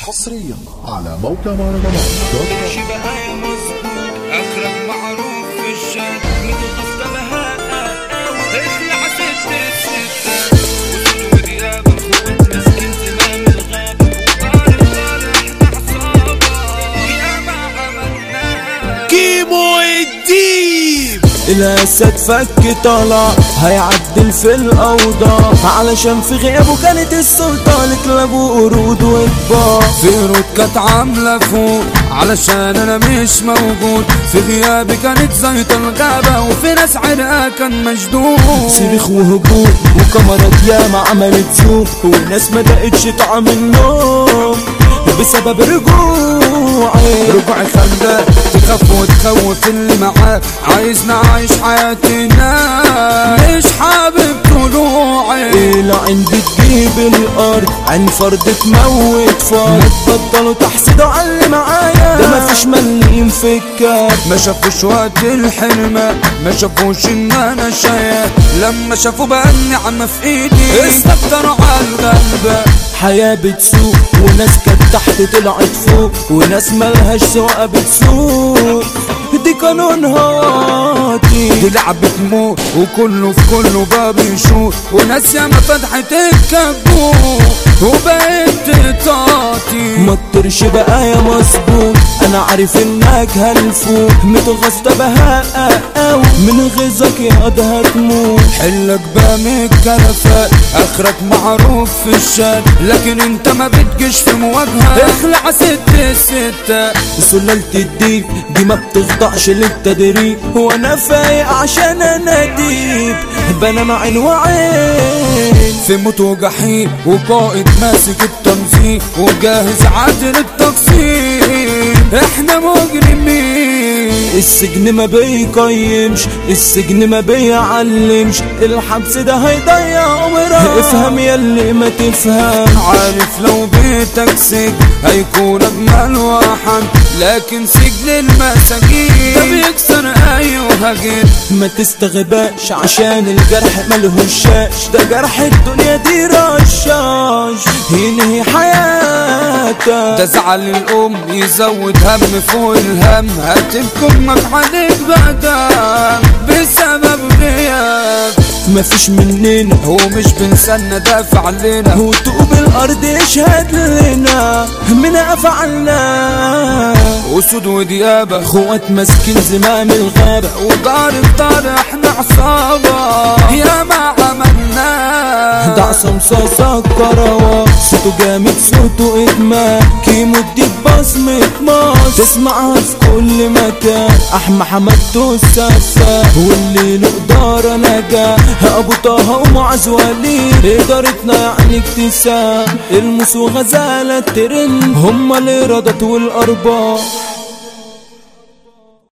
حصريا على موقع مهرجانات دوت كوم. شي بقى يا مظبوط اخرك معروف في الشارع متغفى بهاء اخلع ست الستة وصوت ودياب اخوات مسكين زمام الغابة وطار طالع عصابة يا ما عملنا كيمو الديب الاسد فك طلع هيعدل في الاوضاع علشان في غيابه كانت السلطة لكلاب وقرود وكبار فيروت كانت عاملة فوق علشان انا مش موجود في غيابي كانت زيط الغابة وفي ناس عرقها كان مشدود صريخ وهجوم وكاميرات ياما عملت زوم وناس ما دقتش طعم النوم بسبب رجوعي ربع خندق تخاف وتخوف اللي معاك عايز نعيش حياتنا مش حابب طلوعي العين بتجيب الارض عين فرد تموت فرد بطلوا تحسدوا على اللي معايا ده مفيش مليم في الكار ما شافوش وقت الحلمة ما شافوش ان انا شايف لما شافوا بقى النعمة في ايدي استكتروا على الغلبة حياة بتسوق وناس كانت تحت طلعت فوق وناس ملهاش سواقة بتسوق دي قانونها واطي دي لعبة موت وكله في كله بقى بيشوط وناس ياما فتحت الكبوت وبقيت تعطي ما تطرش بقى يا مظبوط انا عارف انك هلفوت متغصب بهاء أو من غيظك يا ده هتموت حلك بقى من الكلفات اخرك معروف في الشارع لكن انت ما بتجيش في مواجهة اخلع ست الستة سلالة الديب دي ما بتخضعش للتدريب وانا فايق عشان انا ديب بنام عين وعين في موت وجحيم وقائد ماسك التنظيم وجاهز عادل التقسيم احنا مجرمين السجن ما بيقيمش السجن ما بيعلمش الحبس ده هيضيع عمرك افهم ياللي ما تفهم عارف لو بيتك سجن هيكون اجمل واحد لكن سجن المساجين ده بيكسر ايوه جد ما تستغباش عشان الجرح ملهوش شاش ده جرح الدنيا دي رشاش ينهي حياتك ده زعل الام يزود هم فوق الهم هتبكي امك عليك بعدها بسبب غياب مفيش مننا هو مش بنسانا دافع علينا وطوب الارض يشهد لنا من افعلنا اسود وديابة اخوات ماسكين زمام الغابة ودار الدار احنا عصابة يا ما عملنا ده عصام صاصة كروة صوته جامد صوته ادمان كيمو اديك بصمة ماس تسمعها في كل مكان احمى حمدته السفا واللي له قدارة نجا ابو طه ومعز وليد ادارتنا يعني اكتساب المس وغزالة ترند هما الارادات والارباب